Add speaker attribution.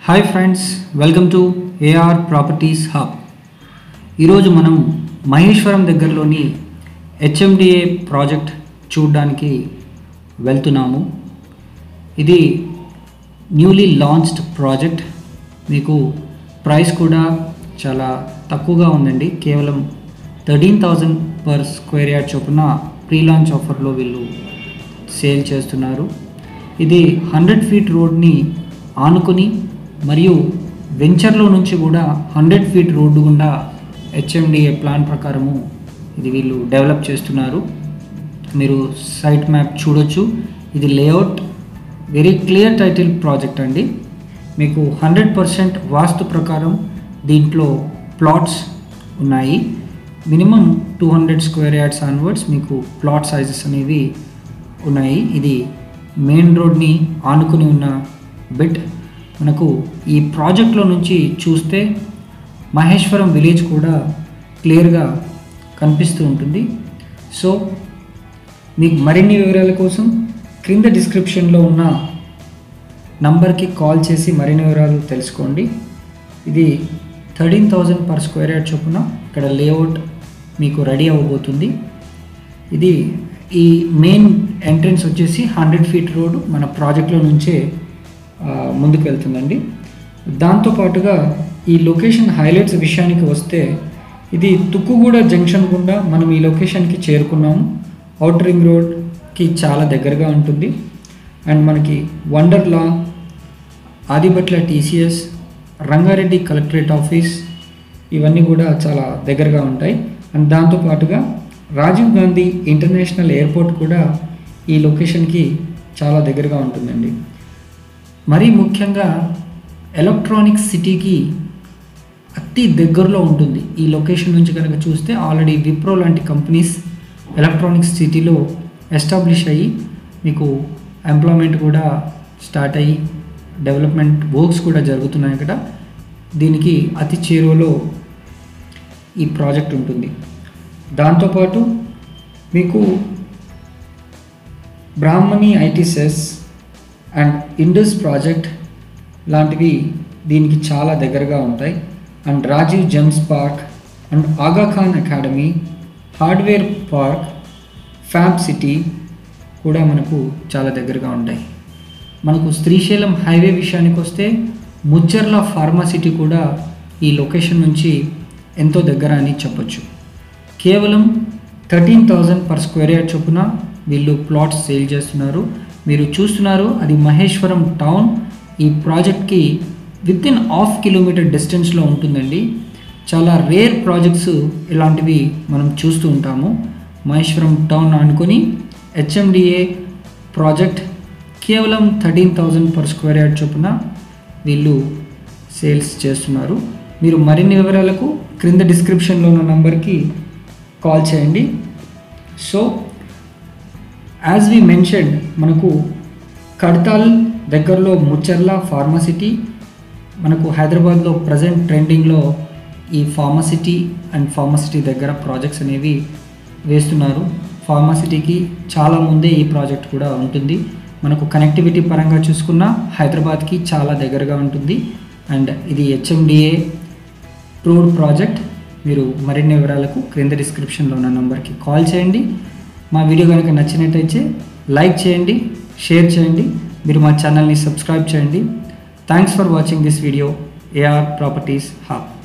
Speaker 1: hi friends welcome to AR properties hub ఈరోజు మనం మహేశ్వరం దగ్గరలోని హెచ్ఎండిఏ ప్రాజెక్ట్ చూడడానికి వెళ్తున్నాము ఇది న్యూలీ లాంచ్డ్ ప్రాజెక్ట్ మీకు ప్రైస్ కూడా చాలా తక్కువగా ఉందండి కేవలం thirteen thousand per square yard చొప్పున ప్రీ లాంచ్ ఆఫర్లో వీళ్ళు సేల్ చేస్తున్నారు ఇది హండ్రెడ్ ఫీట్ రోడ్ని ఆనుకుని మరియు వెంచర్లో నుంచి కూడా హండ్రెడ్ ఫీట్ రోడ్డు గుండా హెచ్ఎండిఏ ప్లాన్ ప్రకారము ఇది వీళ్ళు డెవలప్ చేస్తున్నారు మీరు సైట్ మ్యాప్ చూడొచ్చు ఇది layout very clear title project అండి మీకు హండ్రెడ్ పర్సెంట్ వాస్తు ప్రకారం దీంట్లో ప్లాట్స్ ఉన్నాయి minimum two hundred square yards onwards మీకు ప్లాట్ సైజెస్ అనేవి ఉన్నాయి ఇది మెయిన్ రోడ్ని ఆనుకుని ఉన్న బిట్ మనకు ఈ ప్రాజెక్ట్లో నుంచి చూస్తే మహేశ్వరం విలేజ్ కూడా క్లియర్గా కనిపిస్తూ ఉంటుంది సో మీకు మరిన్ని వివరాల కోసం క్రింద డిస్క్రిప్షన్లో ఉన్న నంబర్కి కాల్ చేసి మరిన్ని వివరాలు తెలుసుకోండి ఇది thirteen thousand per square yard చొప్పున ఇక్కడ లేఅవుట్ మీకు రెడీ అవ్వబోతుంది ఇది ఈ మెయిన్ ఎంట్రన్స్ వచ్చేసి హండ్రెడ్ ఫీట్ రోడ్ మన ప్రాజెక్ట్లో నుంచే ఆ, ముందుకు వెళ్తుందండి దాంతోపాటుగా ఈ లొకేషన్ హైలైట్స్ విషయానికి వస్తే ఇది తుక్కుగూడ జంక్షన్ గుండా మనం ఈ లొకేషన్కి చేరుకున్నాము అవుటర్ రింగ్ రోడ్కి చాలా దగ్గరగా ఉంటుంది అండ్ మనకి Wonderla Adibatla TCS Rangareddy collectorate office ఇవన్నీ కూడా చాలా దగ్గరగా ఉంటాయి అండ్ దాంతోపాటుగా రాజీవ్ గాంధీ ఇంటర్నేషనల్ ఎయిర్పోర్ట్ కూడా ఈ లొకేషన్కి చాలా దగ్గరగా ఉంటుందండి మరీ ముఖ్యంగా ఎలక్ట్రానిక్ సిటీకి అతి దగ్గరలో ఉంటుంది ఈ లొకేషన్ నుంచి కనుక చూస్తే ఆల్రెడీ విప్రో లాంటి కంపెనీస్ ఎలక్ట్రానిక్స్ సిటీలో ఎస్టాబ్లిష్ అయ్యి మీకు ఎంప్లాయ్మెంట్ కూడా స్టార్ట్ అయ్యి డెవలప్మెంట్ వర్క్స్ కూడా జరుగుతున్నాయి అక్కడ దీనికి అతి చేరువలో ఈ ప్రాజెక్ట్ ఉంటుంది దాంతోపాటు మీకు Brahmani IT SEZ and Indus project లాంటివి దీనికి చాలా దగ్గరగా ఉంటాయి and Rajiv gems park and Aga Khan academy hardware park fab city కూడా మనకు చాలా దగ్గరగా ఉంటాయి మనకు శ్రీశైలం హైవే విషయానికి వస్తే ముచ్చర్ల ఫార్మాసిటీ కూడా ఈ లొకేషన్ నుంచి ఎంతో దగ్గర అని చెప్పొచ్చు కేవలం thirteen thousand per square yard చొప్పున వీళ్ళు ప్లాట్స్ సేల్ చేస్తున్నారు మీరు చూస్తున్నారు అది మహేశ్వరం టౌన్ ఈ ప్రాజెక్ట్కి విత్ ఇన్ హాఫ్ కిలోమీటర్ డిస్టెన్స్లో ఉంటుందండి చాలా రేర్ ప్రాజెక్ట్స్ ఇలాంటివి మనం చూస్తూ ఉంటాము మహేశ్వరం టౌన్ అనుకొని హెచ్ఎండిఏ ప్రాజెక్ట్ కేవలం thirteen thousand per square yard చొప్పున వీళ్ళు సేల్స్ చేస్తున్నారు మీరు మరిన్ని వివరాలకు క్రింద డిస్క్రిప్షన్లో ఉన్న నంబర్కి కాల్ చేయండి సో యాజ్ వి మెన్షన్డ్ మనకు కడతాల్ దగ్గరలో ముచ్చర్ల ఫార్మసిటీ మనకు హైదరాబాద్లో ప్రజెంట్ ట్రెండింగ్లో ఈ ఫార్మసిటీ అండ్ ఫార్మసిటీ దగ్గర ప్రాజెక్ట్స్ అనేవి వేస్తున్నారు ఫార్మసిటీకి చాలా ముందే ఈ ప్రాజెక్ట్ కూడా ఉంటుంది మనకు కనెక్టివిటీ పరంగా చూసుకున్న హైదరాబాద్కి చాలా దగ్గరగా ఉంటుంది అండ్ ఇది హెచ్ఎండిఏ ప్రూవ్డ్ ప్రాజెక్ట్ మీరు మరిన్ని వివరాలకు క్రింద డిస్క్రిప్షన్లో ఉన్న నంబర్కి కాల్ చేయండి మా వీడియో కనుక నచ్చినట్టయితే లైక్ చేయండి షేర్ చేయండి మీరు మా ఛానల్ని సబ్స్క్రైబ్ చేయండి thanks for watching this video AR properties hub